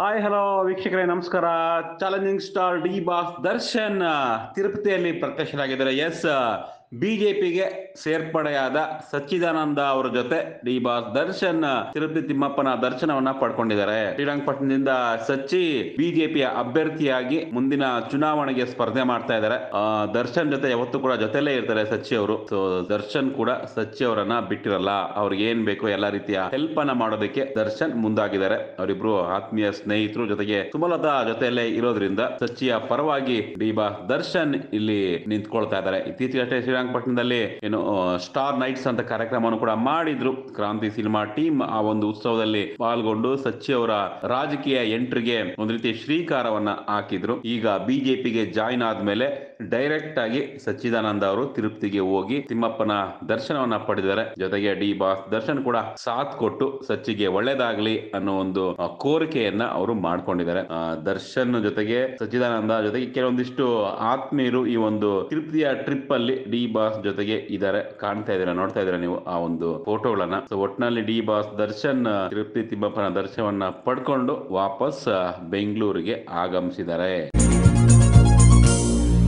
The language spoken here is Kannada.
ಹಾಯ್ ಹಲೋ ವೀಕ್ಷಕರೇ ನಮಸ್ಕಾರ challenging star D boss Darshan ತಿರುಪತಿಯಲ್ಲಿ ಪ್ರತ್ಯಕ್ಷರಾಗಿದ್ದಾರೆ ಎಸ್ ಬಿಜೆಪಿಗೆ ಸೇರ್ಪಡೆಯಾದ ಸಚ್ಚಿದಾನಂದ ಅವರ ಜೊತೆ ಡಿ ಬಾಸ್ ದರ್ಶನ್ ತಿರುಪತಿ ತಿಮ್ಮಪ್ಪನ ದರ್ಶನವನ್ನ ಪಡ್ಕೊಂಡಿದ್ದಾರೆ ಶ್ರೀರಂಗಪಟ್ಟಣದಿಂದ ಸಚ್ಚಿ ಬಿಜೆಪಿಯ ಅಭ್ಯರ್ಥಿಯಾಗಿ ಮುಂದಿನ ಚುನಾವಣೆಗೆ ಸ್ಪರ್ಧೆ ಮಾಡ್ತಾ ಇದ್ದಾರೆ ಆ, ದರ್ಶನ್ ಜೊತೆ ಯಾವತ್ತೂ ಕೂಡ ಜೊತೆಲೇ ಇರ್ತಾರೆ ಸಚ್ಚಿ ಅವರು ಸೊ ದರ್ಶನ್ ಕೂಡ ಸಚ್ಚಿ ಅವರನ್ನ ಬಿಟ್ಟಿರಲ್ಲ ಅವ್ರಿಗೆ ಏನ್ ಬೇಕು ಎಲ್ಲಾ ರೀತಿಯ ಹೆಲ್ಪ್ ಅನ್ನ ಮಾಡೋದಕ್ಕೆ ದರ್ಶನ್ ಮುಂದಾಗಿದ್ದಾರೆ ಅವರಿಬ್ರು ಆತ್ಮೀಯ ಸ್ನೇಹಿತರು ಜೊತೆಗೆ ಸುಮಲತಾ ಜೊತೆಯಲ್ಲೇ ಇರೋದ್ರಿಂದ ಸಚ್ಚಿಯ ಪರವಾಗಿ ಡಿ ಬಾ ದರ್ಶನ್ ಇಲ್ಲಿ ನಿಂತ್ಕೊಳ್ತಾ ಇದ್ದಾರೆ ಇತ್ತೀಚೆಗಷ್ಟೇ ಶ್ರೀರಂಗಪಟ್ಟಣದಲ್ಲಿ ಏನು ಸ್ಟಾರ್ ನೈಟ್ಸ್ ಅಂತ ಕಾರ್ಯಕ್ರಮವನ್ನು ಕೂಡ ಮಾಡಿದ್ರು ಕ್ರಾಂತಿ ಸಿನಿಮಾ ಟೀಮ್ ಆ ಒಂದು ಉತ್ಸವದಲ್ಲಿ ಪಾಲ್ಗೊಂಡು ಸಚ್ಚಿ ಅವರ ರಾಜಕೀಯ ಎಂಟ್ರಿಗೆ ಒಂದು ರೀತಿ ಶ್ರೀಕಾರವನ್ನ ಹಾಕಿದ್ರು ಈಗ ಬಿಜೆಪಿಗೆ ಜಾಯಿನ್ ಆದ್ಮೇಲೆ ಡೈರೆಕ್ಟ್ ಆಗಿ ಸಚ್ಚಿದಾನಂದ ಅವರು ತಿರುಪತಿಗೆ ಹೋಗಿ ತಿಮ್ಮಪ್ಪನ ದರ್ಶನವನ್ನ ಪಡೆದಿದ್ದಾರೆ ಜೊತೆಗೆ ಡಿ ಬಾಸ್ ದರ್ಶನ್ ಕೂಡ ಸಾಥ್ ಕೊಟ್ಟು ಸಚ್ಚಿಗೆ ಒಳ್ಳೇದಾಗ್ಲಿ ಅನ್ನೋ ಒಂದು ಆ, ಕೋರಿಕೆಯನ್ನ ಅವರು ಮಾಡ್ಕೊಂಡಿದ್ದಾರೆ ಆ, ದರ್ಶನ್ ಜೊತೆಗೆ ಸಚ್ಚಿದಾನಂದ ಜೊತೆಗೆ ಕೆಲವೊಂದಿಷ್ಟು ಆತ್ಮೀಯರು ಈ ಒಂದು ತಿರುಪತಿಯ ಟ್ರಿಪ್ ಅಲ್ಲಿ ಡಿ ಬಾಸ್ ಜೊತೆಗೆ ಇದ್ದಾರೆ ಕಾಣ್ತಾ ಇದ್ದೀರಾ ನೋಡ್ತಾ ಇದ್ದೀರಾ ನೀವು ಆ ಒಂದು ಫೋಟೋಗಳನ್ನ ಸೊ ಒಟ್ನಲ್ಲಿ ಡಿ ಬಾಸ್ ದರ್ಶನ್ ಆ, ತಿರುಪತಿ ತಿಮ್ಮಪ್ಪನ ದರ್ಶನವನ್ನ ಪಡ್ಕೊಂಡು ವಾಪಸ್ ಆ, ಬೆಂಗಳೂರಿಗೆ ಆಗಮಿಸಿದ್ದಾರೆ